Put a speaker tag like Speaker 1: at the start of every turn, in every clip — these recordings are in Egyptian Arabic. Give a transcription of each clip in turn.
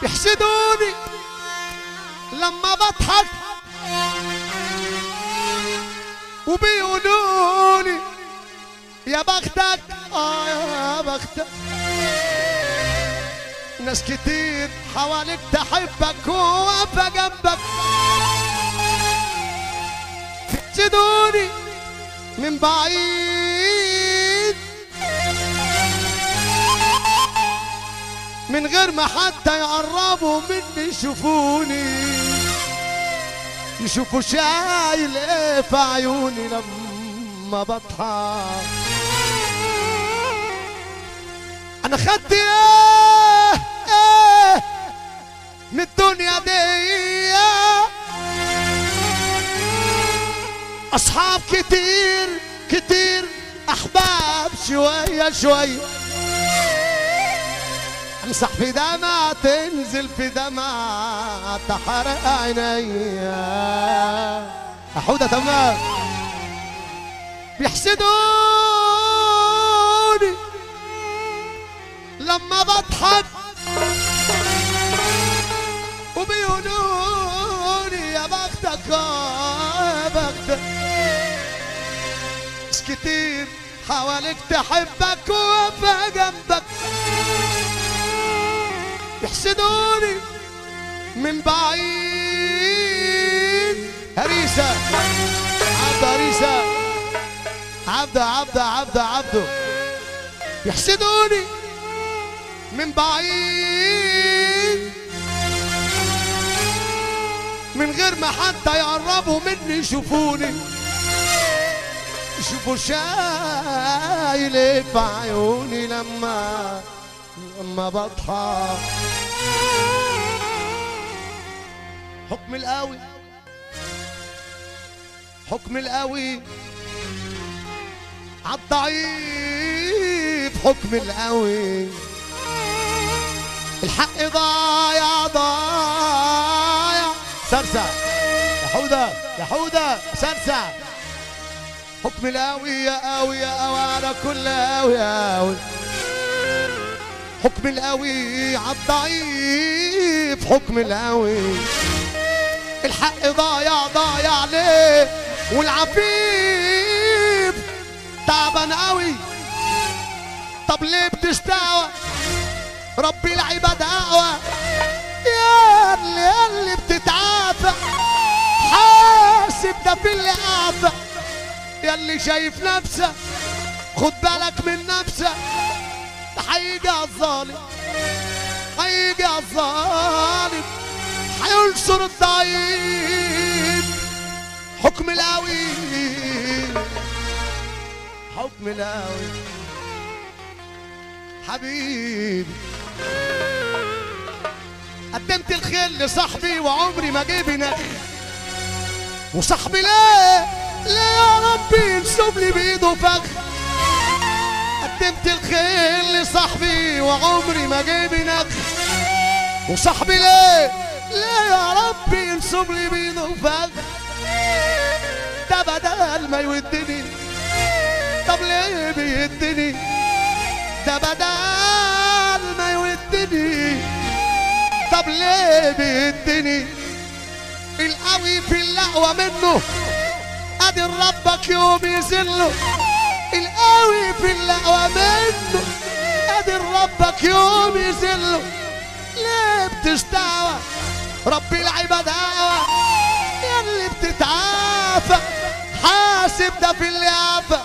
Speaker 1: يحسدوني لما بضحك وبيقولولي يا بختك اه يا بختك ناس كتير حواليك تحبك وواقفة جنبك تحسدوني من بعيد من غير ما حتى يقربوا مني يشوفوني يشوفوا شايل ايه في عيوني لما بضحك انا خدت ايه ايه من الدنيا دي اصحاب كتير كتير احباب شويه شويه امسح في دمع تنزل في دمع تحرق عينيا حودة تمام بيحسدوني لما بضحك وبيقولوني يا بختك آه يا بختك ناس كتير حواليك تحبك وابقى جنبك يحسدوني من بعيد هريسة عبد هريسة عبده عبده عبده عبده يحسدوني من بعيد من غير ما حتى يقربوا مني يشوفوني يشوفوا شايل إيه في عيوني لما لما بضحك حكم القوي حكم القوي عالضعيف حكم القوي الحق ضايع ضايع سرسع يا حودة يا حودة سرسع حكم القوي يا قوي يا قوي على كل قوي يا قوي حكم القوي عالضعيف حكم القوي الحق ضايع ضايع ليه والعفيف تعبان قوي طب ليه بتشتاوى ربي العباد اقوى يا اللي يا اللي بتتعافى حاسب ده في اللي عافى يا اللي شايف نفسك خد بالك من نفسك هيجي الظالم هيجي الظالم هينصر الضعيف حكم القوي حكم القوي حبيبي قدمت الخير لصاحبي وعمري ما جيب نخ وصاحبي ليه ليه يا ربي ينسب لي بايده فخ قدمت الخير لصاحبي وعمري ما جيب نخ وصاحبي ليه ليه يا ربي ينسب لي بايده فخ ده بدل ما يودني طب ليه بيدني ده بدل ما يودني طب ليه بيدني القوي في اللقوة منه قادر ربك يوم يذله القوي في اللقوة منه قادر ربك يوم يذله ليه بتستعوى ربي العباد هوى يا اللي بتتعافى حاسب ده في اللي عافى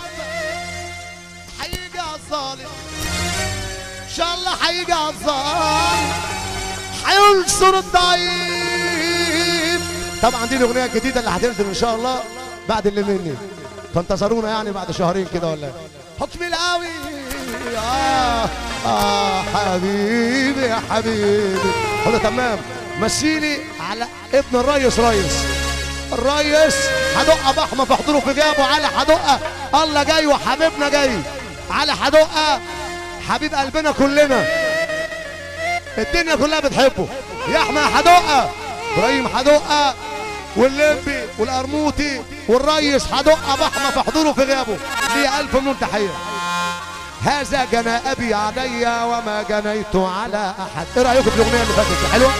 Speaker 1: هيجي الظالم ان شاء الله هيجي الظالم هينصر الضعيف طبعا دي الاغنيه الجديده اللي هتنزل ان شاء الله بعد اللي مني فانتظرونا يعني بعد شهرين كده ولا إيه. حكم القوي اه اه حبيبي يا حبيبي خده تمام مسيلي على ابن الريس ريس الريس حدقه بحمه في حضوره في جابه على حدقه الله جاي وحبيبنا جاي على حدقه حبيب قلبنا كلنا الدنيا كلها بتحبه يا احمد حدقه ابراهيم حدقه واللمبي والقرموطي والريس حدقه بحمه في حضوره في غيابه ليه الف مليون تحيه هذا جنى ابي علي وما جنيت على احد ايه رايكم في الاغنيه اللي فاتت دي؟ حلوه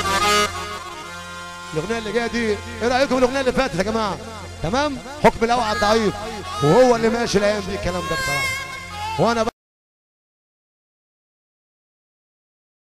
Speaker 1: الاغنيه اللي جايه دي ايه رايكم في الاغنيه اللي فاتت يا جماعه تمام حكم الاوعى الضعيف وهو اللي ماشي الايام دي الكلام ده بصراحه وانا